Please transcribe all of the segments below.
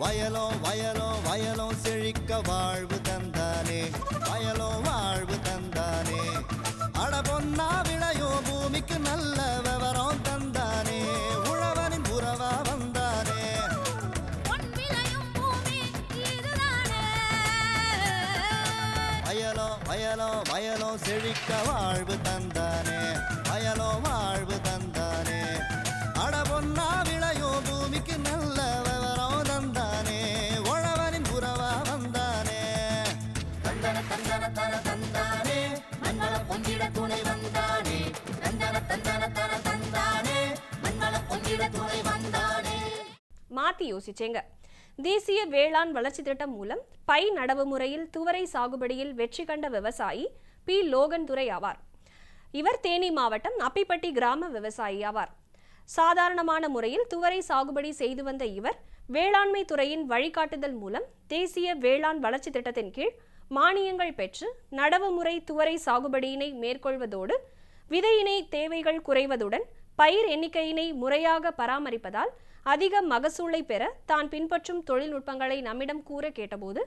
வயலோ வயலோ வயலோ செழிக்க வாழ்வு தந்தானே வயலோ வாழ்வு தந்தானே அட பொன்னா விளையோ பூமிக்கு நல்ல விவரம் தந்தானே உழவனின் உறவா வந்தானே பொன் விளையும் பூமி இதுதானே வயலோ வயலோ வயலோ செழிக்க வாழ்வு தந்தானே வயலோ வாழ்வு தந்தானே அட பொன்னா விளையோ பூமிக்கு நல்ல விவரம் தந்தானே உழவனின் உறவா வந்தானே தந்தன தந்தன தன தந்தானே மண்வள பொங்கிட துணை வந்தானே தந்தன தந்தன தன தந்தானே மண்வள பொங்கிட துணை வந்தானே மாத்தி யோசிச்சேங்க தேசிய வேளாண் வளர்ச்சி திட்டம் மூலம் பை நடவு முறையில் துவரை சாகுபடியில் வெற்றி கண்ட விவசாயி பி லோகன் துரை ஆவார் இவர் தேனி மாவட்டம் அப்பிப்பட்டி கிராம விவசாயி ஆவார் சாதாரணமான முறையில் துவரை சாகுபடி செய்து வந்த இவர் வேளாண்மை துறையின் வழிகாட்டுதல் மூலம் தேசிய வேளாண் வளர்ச்சி திட்டத்தின் கீழ் மானியங்கள் பெற்று நடவு முறை துவரை சாகுபடியினை மேற்கொள்வதோடு விதையினை தேவைகள் குறைவதுடன் பயிர் எண்ணிக்கையினை முறையாக பராமரிப்பதால் அதிக மகசூலை பெற தான் பின்பற்றும் தொழில்நுட்பங்களை நம்மிடம் கூற கேட்டபோது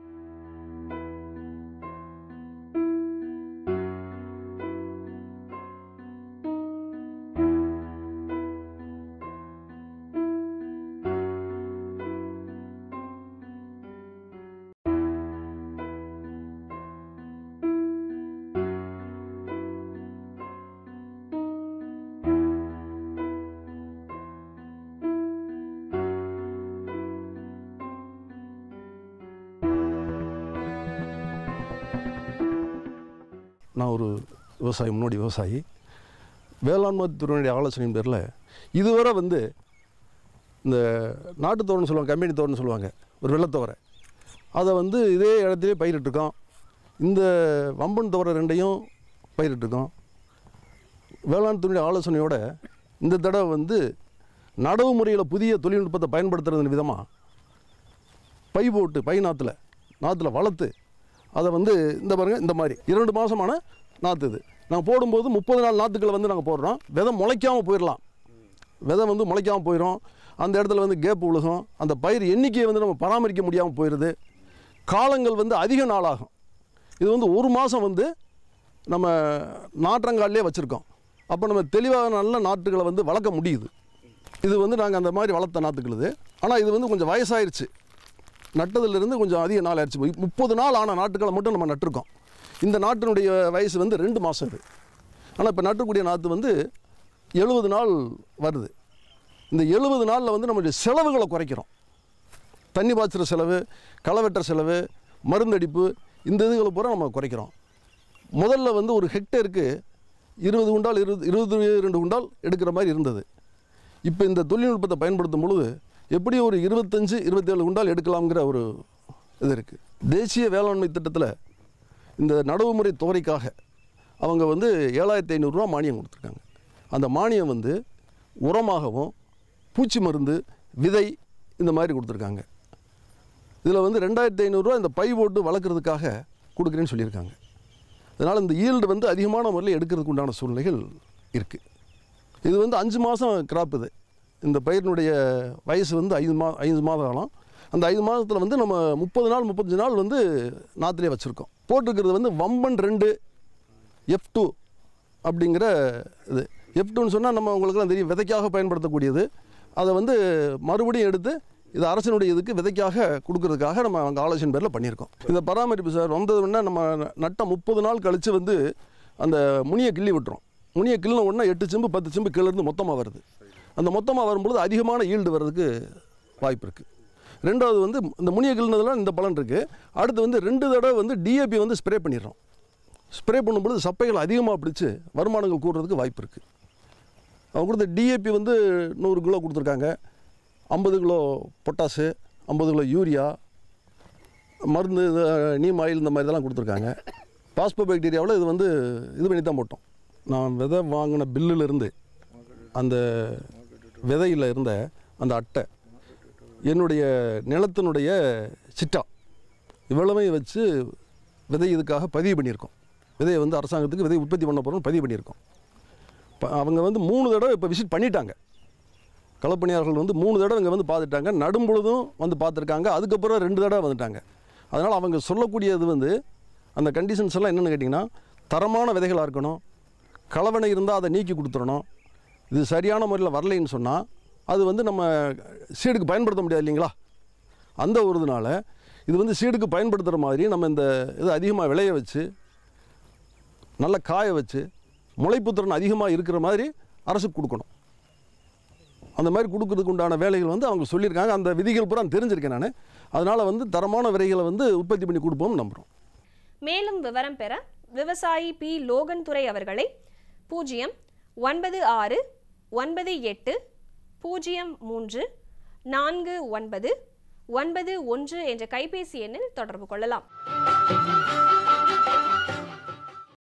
நான் ஒரு விவசாயி முன்னோடி விவசாயி வேளாண்மை துறையினுடைய ஆலோசனையின் பேரில் இதுவரை வந்து இந்த நாட்டு தோரம்னு சொல்லுவாங்க கம்பெனி தோரம்னு சொல்லுவாங்க ஒரு வெள்ளத்தோரை அதை வந்து இதே இடத்துலே பயிரிட்டிருக்கோம் இந்த வம்பன் துவரை ரெண்டையும் பயிரிட்டிருக்கோம் வேளாண் துறையுடைய ஆலோசனையோட இந்த தடவை வந்து நடவு முறையில் புதிய தொழில்நுட்பத்தை பயன்படுத்துறது விதமாக பை போட்டு பை நாற்றுல நாற்றுல வளர்த்து அதை வந்து இந்த பாருங்கள் இந்த மாதிரி இரண்டு மாதமான நாற்று இது நாங்கள் போடும்போது முப்பது நாள் நாற்றுக்களை வந்து நாங்கள் போடுறோம் விதை முளைக்காமல் போயிடலாம் விதை வந்து முளைக்காமல் போயிடும் அந்த இடத்துல வந்து கேப் விழுகும் அந்த பயிர் எண்ணிக்கையை வந்து நம்ம பராமரிக்க முடியாமல் போயிடுது காலங்கள் வந்து அதிக நாளாகும் இது வந்து ஒரு மாதம் வந்து நம்ம நாற்றங்கால்லே வச்சுருக்கோம் அப்போ நம்ம தெளிவாக நல்ல நாற்றுகளை வந்து வளர்க்க முடியுது இது வந்து நாங்கள் அந்த மாதிரி வளர்த்த நாற்றுக்கள் இது ஆனால் இது வந்து கொஞ்சம் வயசாயிருச்சு நட்டதிலிருந்து கொஞ்சம் அதிக நாள் ஆயிடுச்சு மு- முப்பது நாள் ஆன நாட்டுக்களை மட்டும் நம்ம நட்டிருக்கோம் இந்த நாட்டினுடைய வயசு வந்து ரெண்டு மாதம் இது ஆனால் இப்போ நட்டக்கூடிய நாற்று வந்து எழுபது நாள் வருது இந்த எழுபது நாளில் வந்து நம்மளுடைய செலவுகளை குறைக்கிறோம் தண்ணி பாய்ச்சுற செலவு களை வெட்டுற செலவு மருந்தடிப்பு இந்த இதுகளை பூரா நம்ம குறைக்கிறோம் முதல்ல வந்து ஒரு ஹெக்டேருக்கு இருபது குண்டால் இருபது இருபது ரெண்டு குண்டால் எடுக்கிற மாதிரி இருந்தது இப்போ இந்த தொழில்நுட்பத்தை பயன்படுத்தும் பொழுது எப்படி ஒரு இருபத்தஞ்சு இருபத்தேழு குண்டால் எடுக்கலாம்ங்கிற ஒரு இது இருக்குது தேசிய வேளாண்மை திட்டத்தில் இந்த நடவுமுறை துறைக்காக அவங்க வந்து ஏழாயிரத்தி ஐநூறுரூவா மானியம் கொடுத்துருக்காங்க அந்த மானியம் வந்து உரமாகவும் பூச்சி மருந்து விதை இந்த மாதிரி கொடுத்துருக்காங்க இதில் வந்து ரெண்டாயிரத்தி ஐநூறுரூவா இந்த பை போட்டு வளர்க்குறதுக்காக கொடுக்குறேன்னு சொல்லியிருக்காங்க அதனால் இந்த ஈல்டு வந்து அதிகமான முறையில் எடுக்கிறதுக்கு உண்டான சூழ்நிலைகள் இருக்குது இது வந்து அஞ்சு மாதம் கிராப் இது இந்த பயிரினுடைய வயசு வந்து ஐந்து மா ஐந்து மாத காலம் அந்த ஐந்து மாதத்தில் வந்து நம்ம முப்பது நாள் முப்பத்தஞ்சு நாள் வந்து நாற்றுலேயே வச்சுருக்கோம் போட்டிருக்கிறது வந்து வம்பன் ரெண்டு எஃப் டூ அப்படிங்கிற இது எஃப் டூன்னு சொன்னால் நம்ம உங்களுக்குலாம் தெரியும் விதைக்காக பயன்படுத்தக்கூடியது அதை வந்து மறுபடியும் எடுத்து இது அரசினுடைய இதுக்கு விதைக்காக கொடுக்கறதுக்காக நம்ம அங்கே ஆலோசனை பேரில் பண்ணியிருக்கோம் இந்த பராமரிப்பு சார் வந்ததுன்னா நம்ம நட்ட முப்பது நாள் கழித்து வந்து அந்த முனியை கிள்ளி விட்டுரும் முனியை கிள்ளின உடனே எட்டு செம்பு பத்து செம்பு கீழேருந்து மொத்தமாக வருது அந்த மொத்தமாக வரும்பொழுது அதிகமான ஈல்டு வர்றதுக்கு வாய்ப்பு இருக்குது ரெண்டாவது வந்து இந்த முனியை கிள்ளினதுல இந்த பலன் இருக்குது அடுத்து வந்து ரெண்டு தடவை வந்து டிஏபி வந்து ஸ்ப்ரே பண்ணிடுறோம் ஸ்ப்ரே பண்ணும்பொழுது சப்பைகள் அதிகமாக பிடிச்சு வருமானங்கள் கூடுறதுக்கு வாய்ப்பு இருக்குது அவங்க கொடுத்த டிஏபி வந்து நூறு கிலோ கொடுத்துருக்காங்க ஐம்பது கிலோ பொட்டாசு ஐம்பது கிலோ யூரியா மருந்து இது, நீம் ஆயில் இந்த மாதிரி இதெல்லாம் கொடுத்துருக்காங்க பாஸ்போ பாக்டீரியாவில் இது வந்து இது பண்ணி தான் போட்டோம் நான் விதை வாங்கின பில்லுலேருந்து அந்த விதையில் இருந்த அந்த அட்டை என்னுடைய நிலத்தினுடைய சிட்டா இவ்வளவையும் வச்சு விதை இதுக்காக பதிவு பண்ணியிருக்கோம் விதையை வந்து அரசாங்கத்துக்கு விதை உற்பத்தி பண்ண போகிறோம் பதிவு பண்ணியிருக்கோம் இப்போ அவங்க வந்து மூணு தடவை இப்போ விசிட் பண்ணிட்டாங்க களப்பணியாளர்கள் வந்து மூணு தடவை இங்கே வந்து பார்த்துட்டாங்க நடும் பொழுதும் வந்து பார்த்துருக்காங்க அதுக்கப்புறம் ரெண்டு தடவை வந்துட்டாங்க அதனால் அவங்க சொல்லக்கூடியது வந்து அந்த கண்டிஷன்ஸ் எல்லாம் என்னென்னு கேட்டிங்கன்னா தரமான விதைகளாக இருக்கணும் கலவனை இருந்தால் அதை நீக்கி கொடுத்துடணும் இது சரியான முறையில் வரலைன்னு சொன்னால் அது வந்து நம்ம சீடுக்கு பயன்படுத்த முடியாது இல்லைங்களா அந்த ஒரு இதனால இது வந்து சீடுக்கு பயன்படுத்துகிற மாதிரி நம்ம இந்த இது அதிகமாக விளைய வச்சு நல்ல காய வச்சு முளைப்புத்திறன் அதிகமாக இருக்கிற மாதிரி அரசுக்கு கொடுக்கணும் அந்த மாதிரி கொடுக்கறதுக்கு உண்டான வேலைகள் வந்து அவங்க சொல்லியிருக்காங்க அந்த விதிகள் பூரா தெரிஞ்சிருக்கேன் நான் அதனால் வந்து தரமான விதைகளை வந்து உற்பத்தி பண்ணி கொடுப்போம்னு நம்புகிறோம் மேலும் விவரம் பெற விவசாயி பி லோகன் துரை அவர்களை பூஜ்ஜியம் ஒன்பது ஆறு ஒன்பது எட்டு பூஜ்ஜியம் மூன்று நான்கு ஒன்பது ஒன்பது ஒன்று என்ற கைபேசி எண்ணில் தொடர்பு கொள்ளலாம்